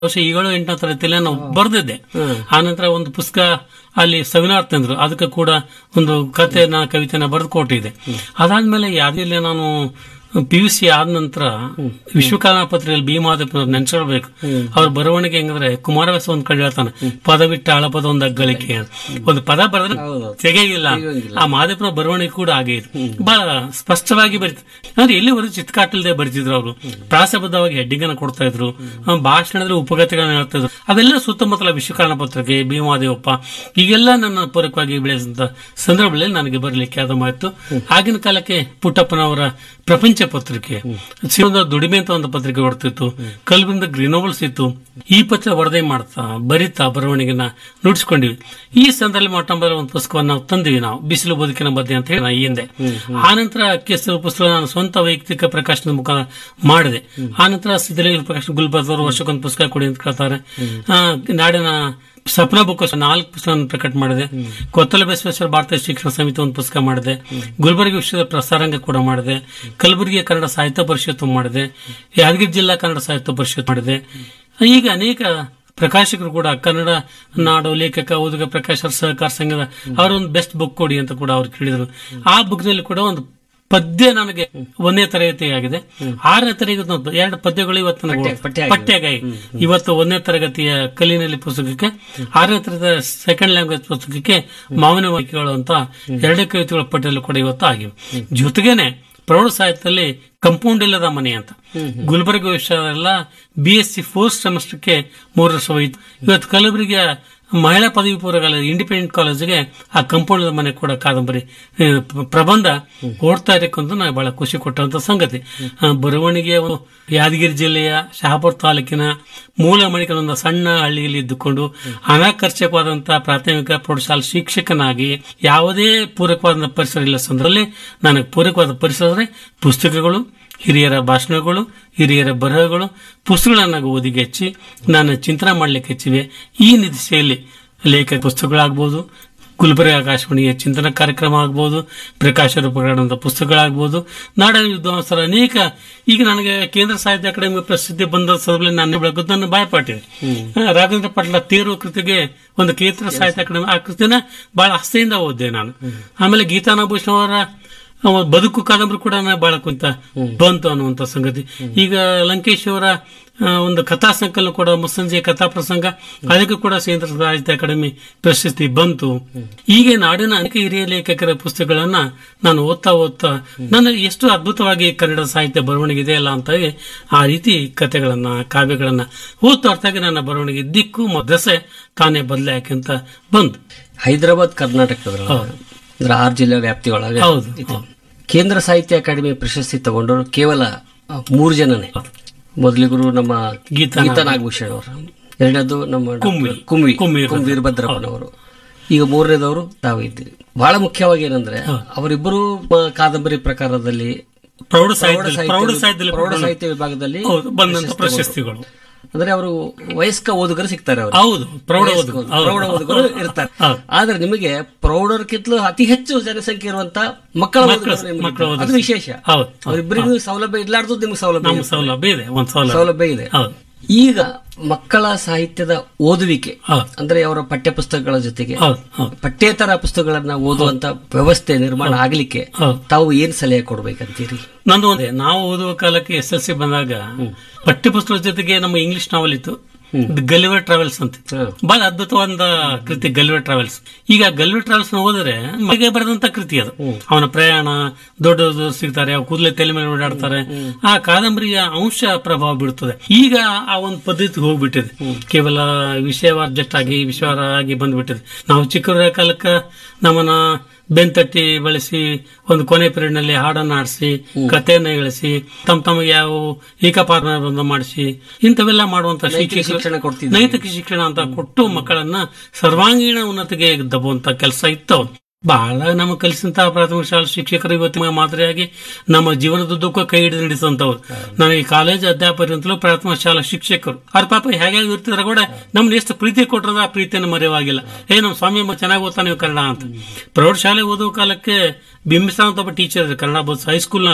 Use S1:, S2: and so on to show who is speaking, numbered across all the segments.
S1: ಬಹುಶಃ ಈಗಳು ಎಂಟನೇ ತರಗತಿಯಲ್ಲಿ ನಾನು ಬರ್ದಿದ್ದೆ ಆನಂತರ ಒಂದು ಪುಸ್ತಕ ಅಲ್ಲಿ ಸವಿನಾರ್ಥ್ ಅಂದ್ರು ಅದಕ್ಕೆ ಕೂಡ ಒಂದು ಕಥೆನ ಕವಿತೆನ ಬರೆದು ಕೊಟ್ಟಿದೆ ಅದಾದ್ಮೇಲೆ ಯಾವ್ದಿಲ್ಲ ನಾನು ಪಿ ಯು ಸಿ ಆದ ನಂತರ ವಿಶ್ವಕಾಲ ಪತ್ರಿಕೆಯಲ್ಲಿ ಬಿ ಮಾಧವ ನೆನ್ಸ್ಕೊಳ್ಬೇಕು ಅವ್ರ ಬರವಣಿಗೆ ಹೆಂಗಂದ್ರೆ ಕುಮಾರವ್ಯಾಸ ಒಂದ್ ಕಡೆ ಹೇಳ್ತಾನೆ ಪದ ಬಿಟ್ಟ ಅಳಪದ ಒಂದು ಅಗ್ಗಳಿಕೆ ಅಂತ. ಒಂದು ಪದ ಬರೆದ್ರೆ ತೆಗೆಯಿಲ್ಲ ಆ ಮಾದೇವನ ಬರವಣಿಗೆ ಕೂಡ ಹಾಗೆ ಇದೆ ಬಹಳ ಸ್ಪಷ್ಟವಾಗಿ ಬರೀತಾರೆ ಅಂದ್ರೆ ಎಲ್ಲಿವರೆಗೂ ಚಿತ್ಕಾಟಲ್ದೆ ಬರೀತಿದ್ರು ಅವರು ಪ್ರಾಸಬದ್ಧವಾಗಿ ಹೆಡ್ಡಿಂಗ್ ಅನ್ನ ಕೊಡ್ತಾ ಇದ್ರು ಆ, ಭಾಷಣದಲ್ಲಿ ಉಪಗತಿಗಳನ್ನ ಹೇಳ್ತಾ ಇದ್ರು ಅವೆಲ್ಲ ಸುತ್ತಮುತ್ತಲ ವಿಶ್ವಕಾರಣ ಪತ್ರಿಕೆ ಭೀಮಾದೇವಪ್ಪ ಈಗೆಲ್ಲ ನನ್ನ ಪೂರಕವಾಗಿ ಬೆಳೆಸಿದಂತ ಸಂದರ್ಭದಲ್ಲಿ ನನಗೆ ಬರಲಿಕ್ಕೆ ಆದಮಾಯ್ತು ಆಗಿನ ಕಾಲಕ್ಕೆ ಪುಟ್ಟಪ್ಪನವರ ಪ್ರಪಂಚ ಪತ್ರಿಕೆ ಶಿವದ ದುಡಿಮೆ ಅಂತ ಒಂದು ಪತ್ರಿಕೆ ಹೊಡ್ತಿತ್ತು ಕಲ್ಬಿಂದ ಗ್ರೀನೋಬಲ್ಸ್ ಇತ್ತು ಈ ಪತ್ರ ವರದಿ ಮಾಡ್ತಾ ಬರಿತಾ ಬರವಣಿಗೆನ ನುಡಿಸ್ಕೊಂಡಿವಿ ಈ ಸಂದರ್ಭದಲ್ಲಿ ಮೊಟ್ಟಮೊದಲ ಒಂದು ಪುಸ್ತಕವನ್ನು ನಾವು ತಂದಿವಿ ನಾವು ಬಿಸಿಲು ಬದುಕಿನ ಮಧ್ಯೆ ಅಂತ ಹೇಳಿ ನಾ ಈ ಹಿಂದೆ ಆನಂತರ ಕೆಸರು ಪುಸ್ತಕ ನಾನು ಸ್ವಂತ ವೈಯಕ್ತಿಕ ಪ್ರಕಾಶನದ ಮುಖ ಮಾಡಿದೆ ಆನಂತರ ಸಿದ್ದಲಿಂಗ ಪ್ರಕಾಶನ ಗುಲ್ಬರ್ಗ್ ಅವರು ವರ್ಷಕ್ಕೊಂದು ಪುಸ್ತಕ ಕೊಡಿ ಅಂತ ಕೇಳ್ತಾರೆ ಆ, ನಾಡಿನ ಸಪ್ನ ಬುಕ್ ನಾಲ್ಕು ಪುಸ್ತಕ ಪ್ರಕಟ ಮಾಡಿದೆ ಕೊತ್ತಲ ಬಸವೇಶ್ವರ ಭಾರತೀಯ ಶಿಕ್ಷಣ ಸಮಿತಿ ಒಂದು ಪುಸ್ತಕ ಮಾಡಿದೆ ಗುಲ್ಬರ್ಗಿ ವಿಶ್ವದ ಪ್ರಸಾರಾಂಗ ಕೂಡ ಮಾಡಿದೆ ಕಲಬುರಗಿಯ ಕನ್ನಡ ಸಾಹಿತ್ಯ ಪರಿಷತ್ತು ಮಾಡಿದೆ ಯಾದಗಿರಿ ಜಿಲ್ಲಾ ಕನ್ನಡ ಸಾಹಿತ್ಯ ಪರಿಷತ್ ಮಾಡಿದೆ ಈಗ ಅನೇಕ ಪ್ರಕಾಶಕರು ಕೂಡ ಕನ್ನಡ ನಾಡು ಲೇಖಕ ಓದುಗ ಪ್ರಕಾಶಕರ ಸಹಕಾರ ಸಂಘದ ಅವರ ಒಂದು ಬೆಸ್ಟ್ ಬುಕ್ ಕೊಡಿ ಅಂತ ಕೂಡ ಅವ್ರು ಕೇಳಿದ್ರು ಆ ಬುಕ್ನಲ್ಲಿ ಕೂಡ ಒಂದು ಪದ್ಯ ನನಗೆ ಒಂದನೇ ತರಗತಿ ಆಗಿದೆ ಆರನೇ ತರಗತಿ ಎರಡು ಪದ್ಯಗಳು ಇವತ್ತು ನನಗೆ
S2: ಪಠ್ಯ ಆಗಿದೆ.
S1: ಪಠ್ಯಗಾಗಿ ಇವತ್ತು ಒಂದನೇ ತರಗತಿಯ ಕಲಿನಲ್ಲಿ ಪುಸ್ತಕಕ್ಕೆ ಆರನೇ ತರಗತಿಯ ಸೆಕೆಂಡ್ ಲ್ಯಾಂಗ್ವೇಜ್ ಪುಸ್ತಕಕ್ಕೆ ಮಾವಿನ ವಾಕ್ಯಗಳು ಅಂತ ಎರಡೇ ಕವಿತೆಗಳ ಪಟ್ಟಿಯಲ್ಲಿ ಕೂಡ ಇವತ್ತು ಆಗಿವೆ ಜೊತೆಗೇನೆ ಪ್ರೌಢ ಸಾಹಿತ್ಯದಲ್ಲಿ ಕಂಪೌಂಡ್ ಇಲ್ಲದ ಮನೆ ಅಂತ ಗುಲ್ಬರ್ಗ ವಿಶ್ವದಲ್ಲ ಬಿ ಎಸ್ ಸಿ ಫೋರ್ತ್ ಸೆಮಿಸ್ಟರ್ಗೆ ಮೂರು ವರ್ಷ ಹೋಯಿತು ಇವತ್ತು ಕಲಬುರಗಿಯ ಮಹಿಳಾ ಪದವಿ ಪೂರ್ವ ಕಾಲೇಜ್ ಇಂಡಿಪೆಂಡೆಂಟ್ ಕಾಲೇಜಿಗೆ ಆ ಕಂಪೌಂಡ್ ಇಲ್ಲದ ಮನೆ ಕೂಡ ಕಾದಂಬರಿ ಆ, ಪ್ರ- ಪ್ರಬಂಧ ಓಡ್ತಾ ಇರಕ್ಕಂತ ನನಗೆ ಬಹಳ ಖುಷಿ ಕೊಟ್ಟಂತ ಸಂಗತಿ ಆ, ಬರವಣಿಗೆ ಒಂದು ಯಾದಗಿರಿ ಜಿಲ್ಲೆಯ ಶಹಾಪುರ ತಾಲೂಕಿನ ಮೂಲ ಮಣಿಕನ ಒಂದು ಸಣ್ಣ ಹಳ್ಳಿಯಲ್ಲಿ ಇದ್ದುಕೊಂಡು ಅನಾಕರ್ಷಕವಾದಂತಹ ಪ್ರಾಥಮಿಕ ಪ್ರೌಢಶಾಲಾ ಶಿಕ್ಷಕನಾಗಿ ಯಾವುದೇ ಪೂರಕವಾದ ಪರಿಸರ ಇಲ್ಲ ಸಂದರ್ಭದಲ್ಲಿ ನನಗೆ ಪೂರಕವಾದ ಪರಿಸರ ಅಂದ್ರೆ ಪುಸ್ತಕಗಳು ಹಿರಿಯರ ಭಾಷಣಗಳು ಹಿರಿಯರ ಬರಹಗಳು ಪುಸ್ತಕಗಳನ್ನ ಓದಿಗೆ ಹೆಚ್ಚಿ ನಾನು ಚಿಂತನೆ ಮಾಡಲಿಕ್ಕೆ ಹೆಚ್ಚಿವೆ ಈ ದಿಸೆಯಲ್ಲಿ ಲೇಖಕ ಪುಸ್ತಕಗಳಾಗ್ಬೋದು ಗುಲ್ಬರ್ಗ ಆಕಾಶವಾಣಿಯ ಚಿಂತನ ಕಾರ್ಯಕ್ರಮ ಆಗ್ಬೋದು ಪ್ರಕಾಶ ರೂಪಗಳಾದಂಥ ಪುಸ್ತಕಗಳಾಗ್ಬೋದು ನಾಡಿನ ವಿದ್ವಾಂಸರ ಅನೇಕ ಈಗ ನನಗೆ ಕೇಂದ್ರ ಸಾಹಿತ್ಯ ಅಕಾಡೆಮಿ ಪ್ರಸಿದ್ಧಿ ಬಂದ ಸಂದರ್ಭದಲ್ಲಿ ನಾನು ಬೆಳಗುದನ್ನು ಬಾಯ್ಪಾಟಿದೆ ಆ, ರಾಘವೇಂದ್ರ ಪಟ್ಲ ತೇರು ಕೃತಿಗೆ ಒಂದು ಕೇಂದ್ರ ಸಾಹಿತ್ಯ ಅಕಾಡೆಮಿ ಆ ಕೃತಿನ ಬಹಳ ಆಸೆಯಿಂದ ಓದಿದೆ ನಾನು ಆಮೇಲೆ ಗೀತಾನಾಭೂಷಣ ಅವರ ಅವ ಬದುಕು ಕಾದಂಬರಿ ಕೂಡ ನನಗೆ ಬಹಳ ಕುಂತ ಬಂತು ಅನ್ನುವಂತ ಸಂಗತಿ ಈಗ ಲಂಕೇಶ್ ಅವರ ಆ, ಒಂದು ಕಥಾ ಸಂಕಲನ ಕೂಡ ಮುಸ್ಸಂಜೆ ಕಥಾ ಪ್ರಸಂಗ ಅದಕ್ಕೂ ಕೂಡ ಕೇಂದ್ರ ಸಾಹಿತ್ಯ ಅಕಾಡೆಮಿ ಪ್ರಶಸ್ತಿ ಬಂತು ಹೀಗೆ ನಾಡಿನ ಅನೇಕ ಹಿರಿಯ ಲೇಖಕರ ಪುಸ್ತಕಗಳನ್ನ ನಾನು ಓದ್ತಾ ಓದ್ತಾ ನನಗೆ ಎಷ್ಟು ಅದ್ಭುತವಾಗಿ ಕನ್ನಡ ಸಾಹಿತ್ಯ ಬರವಣಿಗೆ ಇದೆಯಲ್ಲ ಅಂತ ಹೇಳಿ ಆ ರೀತಿ ಕಥೆಗಳನ್ನ ಕಾವ್ಯಗಳನ್ನ ಓದ್ತಾ ಹೊರತಾಗಿ ನನ್ನ ಬರವಣಿಗೆ ದಿಕ್ಕು ಮತ್ತು ದಸೆ ತಾನೇ ಬದಲಾಯಕಂತ ಬಂತು
S2: ಹೈದರಾಬಾದ್ ಕರ್ನಾಟಕದ ಅಂದ್ರೆ ಆರು ಜಿಲ್ಲೆ ವ್ಯಾಪ್ತಿಯೊಳಗೆ
S1: ಹೌದು,
S2: ಇದೆ. ಕೇಂದ್ರ ಸಾಹಿತ್ಯ ಅಕಾಡೆಮಿ ಪ್ರಶಸ್ತಿ ತಗೊಂಡವರು ಕೇವಲ ಆ, ಮೂರು ಜನನೇ ಮೊದಲಿಗರು ನಮ್ಮ
S1: ಗೀತಾ
S2: ಗೀತಾ ನಾಗಭೂಷಣ್ ಅವರು ಎರಡನೇದು ನಮ್ಮ ಡಾಕ್ಟರ್
S1: ಕುಮ್ಮಿ.
S2: ಕುಮ್ಮಿ
S1: ಕುಮ್ಮಿ
S2: ಕುಮ್ಮಿ ವೀರಭದ್ರಪ್ಪನವರು ಈಗ ಮೂರನೇದವರು ತಾವು ಇದ್ದೀರಿ ಬಹಳ ಮುಖ್ಯವಾಗಿ ಏನಂದ್ರೆ ಅವರಿಬ್ಬರು ಮ- ಕಾದಂಬರಿ ಪ್ರಕಾರದಲ್ಲಿ
S1: ಪ್ರೌಢ
S2: ಪ್ರೌಢ
S1: ಸಾಹಿತ್ಯ ಪ್ರೌಢ
S2: ಸಾಹಿತ್ಯ
S1: ಸಾಹಿತ್ಯದಲ್ಲಿ
S2: ಪ್ರೌಢ ಸಾಹಿತ್ಯ ವಿಭಾಗದಲ್ಲಿ
S1: ಹೌದು, ಬಂದಂತ
S2: ಪ್ರಶಸ್ತಿ
S1: ಪ್ರಶಸ್ತಿಗಳು
S2: ಅಂದ್ರೆ ಅವರು ವಯಸ್ಕ ಓದುಗರು ಸಿಗ್ತಾರೆ ಅವರು
S1: ಹೌದು ಪ್ರೌಢ
S2: ವಯಸ್ಕ
S1: ಓದು
S2: ಓದು- ಪ್ರೌಢ ಓದುಗರು ಇರ್ತಾರೆ
S1: ಹೌದು.
S2: ಆದ್ರೆ ನಿಮಗೆ ಪ್ರೌಢರ್ಕಿಂತಲೂ ಅತಿ ಹೆಚ್ಚು ಜನಸಂಖ್ಯೆ ಇರುವಂತ ಮಕ್ಕಳ ಓದುಗರು ನಿಮಗೆ
S1: ಮಕ್ಕಳ
S2: ಇದ್ದಾರೆ.
S1: ಓದುಗರು.
S2: ಅದು ವಿಶೇಷ
S1: ಹೌದು, ಹೌದು.
S2: ಅವರಿಬ್ಬರಿಗೂ ಸೌಲಭ್ಯ ಇರ್ಲಾರ್ದು ನಿಮ್ಗೆ ಸೌಲಭ್ಯ
S1: ನಮ್ಮ
S2: ಇದೆ.
S1: ಸೌಲಭ್ಯ ಇದೆ ಒಂದು ಸೌಲಭ್ಯ
S2: ಸೌಲಭ್ಯ ಇದೆ
S1: ಹೌದು
S2: ಈಗ ಮಕ್ಕಳ ಸಾಹಿತ್ಯದ ಓದುವಿಕೆ
S1: ಹೌದು
S2: ಅಂದ್ರೆ ಅವರ ಪಠ್ಯ ಪುಸ್ತಕಗಳ ಜೊತೆಗೆ
S1: ಹೌದು ಹೌದು
S2: ಪಠ್ಯೇತರ ಪುಸ್ತಕಗಳನ್ನ ಓದುವಂತ ವ್ಯವಸ್ಥೆ ನಿರ್ಮಾಣ ಆಗ್ಲಿಕ್ಕೆ
S1: ಹೌದು.
S2: ತಾವು ಏನ್ ಸಲಹೆ ಕೊಡ್ಬೇಕಂತೀರಿ
S1: ನಂದು ಒಂದೇ ನಾವು ಓದುವ ಕಾಲಕ್ಕೆ ಎಸ್ ಎಲ್ ಸಿ ಬಂದಾಗ ಪಠ್ಯ ಪುಸ್ತಕದ ಜೊತೆಗೆ ನಮ್ಮ ಇಂಗ್ಲಿಷ್ ನಾವಲ್ ಇತ್ತು ಗಲಿವರ್ ಟ್ರಾವೆಲ್ಸ್ ಅಂತ
S2: ಹ್ಮ್.
S1: ಬಹಳ ಅದ್ಭುತವಾದ ಕೃತಿ ಗಲಿವರ್ ಟ್ರಾವೆಲ್ಸ್ ಈಗ ಗಲಿವರ್ ಟ್ರಾವೆಲ್ಸ್ ನ ಓದಿದ್ರೆ ಮನೆಗೆ ಬರೆದಂತ ಕೃತಿ ಅದು ಅವನ ಪ್ರಯಾಣ ದೊಡ್ಡದು ಸಿಗ್ತಾರೆ ಅವ್ ಕೂದಲೇ ತಲೆ ಮೇಲೆ ಓಡಾಡ್ತಾರೆ ಆ ಕಾದಂಬರಿಯ ಅಂಶ ಪ್ರಭಾವ ಬೀಳ್ತದೆ ಈಗ ಆ ಒಂದು ಪದ್ಧತಿ ಹೋಗ್ಬಿಟ್ಟಿದೆ ಕೇವಲ ವಿಷಯವಾರ ಜಸ್ಟ್ ಆಗಿ ವಿಷಯವಾರ ಆಗಿ ಬಂದ್ಬಿಟ್ಟಿದೆ ನಾವು ಚಿಕ್ಕವರ ಕಾಲಕ್ಕ ನಮ್ಮನ್ನ ಬೆಂತಟ್ಟಿ ಬಳಸಿ ಒಂದು ಕೊನೆ ಪೀರಿಯಡ್ ನಲ್ಲಿ ಹಾಡನ್ನ ಆಡಿಸಿ ಕಥೆಯನ್ನ ಹೇಳಿಸಿ ತಮ್ಮ ತಮಗೆ ಯಾವ ಏಕಪಾತ್ರನ ಮಾಡಿಸಿ ಇಂಥವೆಲ್ಲ ಮಾಡುವಂತ
S2: ನೈತಿಕ
S1: ಶಿಕ್ಷಕರು
S2: ಶಿಕ್ಷಣ ಕೊಡ್ತಿದ್ರು
S1: ನೈತಿಕ ಶಿಕ್ಷಣ ಅಂತ ಕೊಟ್ಟು ಮಕ್ಕಳನ್ನ ಸರ್ವಾಂಗೀಣ ಉನ್ನತಿಗೆ ದಬ್ಬುವಂತ ಕೆಲಸ ಇತ್ತು ಬಹಳ ನಮ್ಮ ಕಲಿಸಿದಂತಹ ಪ್ರಾಥಮಿಕ ಶಾಲಾ ಶಿಕ್ಷಕರು ಇವತ್ತಿನ ಮಾದರಿಯಾಗಿ ನಮ್ಮ ಜೀವನದುದ್ದಕ್ಕೂ ಕೈ ಹಿಡಿದು ನಡೆಸುವಂತವ್ರು ನನಗೆ ಕಾಲೇಜ್ ಅಧ್ಯಾಪಕರಿಂತಲೂ ಪ್ರಾಥಮಿಕ ಶಾಲಾ ಶಿಕ್ಷಕರು ಅವ್ರ ಪಾಪ ಹೇಗೆ ಇರ್ತಿದ್ರೆ ಕೂಡ ನಮ್ಗೆ ಎಷ್ಟು ಪ್ರೀತಿ ಕೊಟ್ಟರದ ಆ ಪ್ರೀತಿಯನ್ನು ಮರೆಯವಾಗಿಲ್ಲ ಏ ನಮ್ಮ ಸ್ವಾಮಿ ಅಮ್ಮ ಚೆನ್ನಾಗಿ ಓದ್ತಾನೆ ನೀವು ಕನ್ನಡ ಅಂತ ಪ್ರೌಢಶಾಲೆ ಓದುವ ಕಾಲಕ್ಕೆ ಬಿಂಬಿಸ ಅಂತ ಒಬ್ಬ ಟೀಚರ್ ಕನ್ನಡ ಬೋಧ್ ಹೈಸ್ಕೂಲ್ನಲ್ಲಿ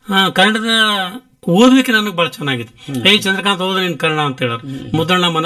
S1: ಆ, ಕನ್ನಡದ ಓದಲಿಕ್ಕೆ ನನಗೆ ಬಹಳ ಚೆನ್ನಾಗಿತ್ತು ಏ ಚಂದ್ರಕಾಂತ್ ಓದ ನಿನ್ ಕನ್ನಡ ಅಂತ ಹೇಳೋರು ಮುದ್ದಣ್ಣ ಮನ